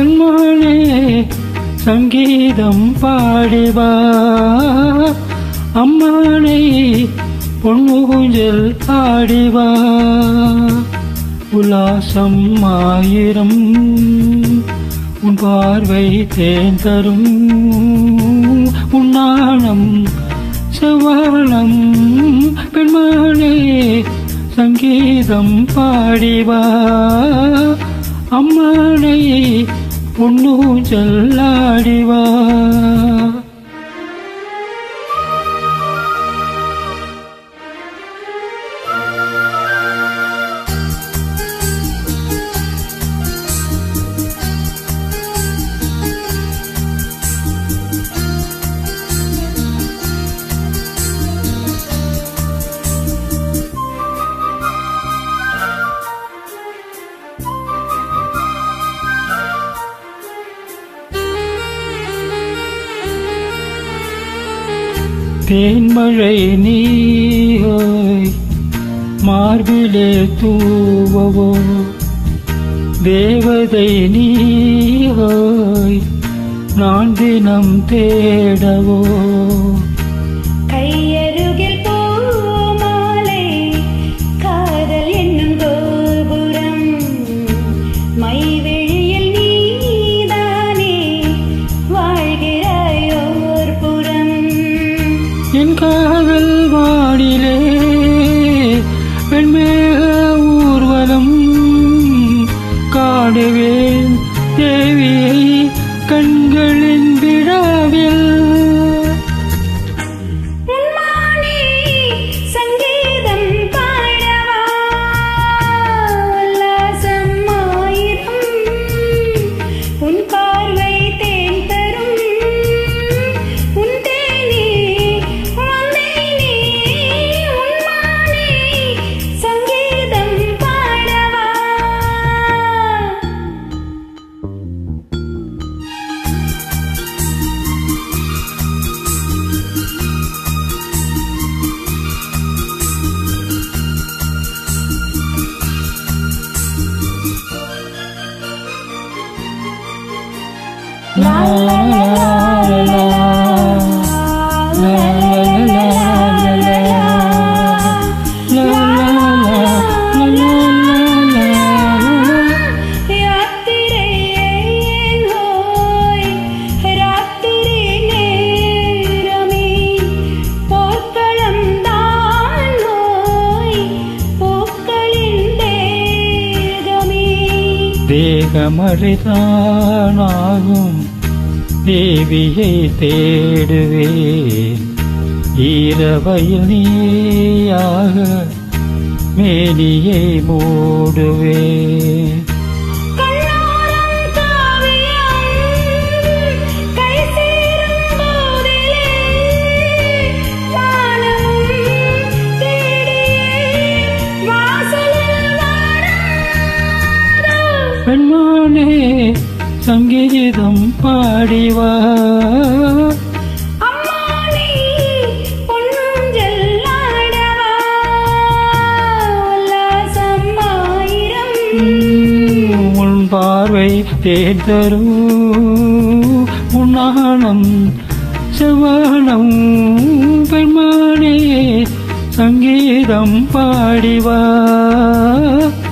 பெண்மானே சங்கீதம் பாடிவா அம்மானை பொன்னூஞ்சல் ஆடிவா உல்லாசம் ஆயிரம் உன் பார்வை தேன் தரும் உன்னானம் செவ்வானம் பெண்மானே சங்கீதம் பாடிவா அம்மானை பொன்னூஞ்சல் ஆடிவா தேன்மழை நீயோய் மார்பிலே தூவவோ தேவதை நீயோய் நான் தினம் தேடவோ கையருகில் பூமாலை காதல் என்னும் கோபுரம் மைவிழியில் நீதானே வாழ்கிறாயோர் புறம் என் காதல் வானிலே வெண்மேக ஊர்வலம் காடுவேன் தேவியை கண்களின் விழாவில் உன்மானே சங்கீதம் பாடவா உல்லாசம் ஆயிரம் உன் பார்வை தேன் தரும் உன் தேனே வந்தேனே உன்மானே சங்கீதம் பாடவா லா லா லா லா லா லா லா லா லா லா லா யாத்திரை ஹோய் ராத்திரி நேரமே போர்க்களம் தான் ஹோய் பூக்களின் தேகமே தேகமழைதானாகும் தேவியை தேடுவேன் ஈரவயில் நீயாக மேனியை மூடுவேன் கண்ணோரம் காவியம் கை சேரும் போதிலே வானமும் தேடியே வாசலில் வாராதோ பெண்மானே சங்கீதம் பாடிவா அம்மானே பொன்னூஞ்சல் ஆடவா உல்லாசம் ஆயிரம் உன் பார்வை தேன் தரும் உன்னானம் செவ்வானம் பெண்மானே சங்கீதம் பாடிவா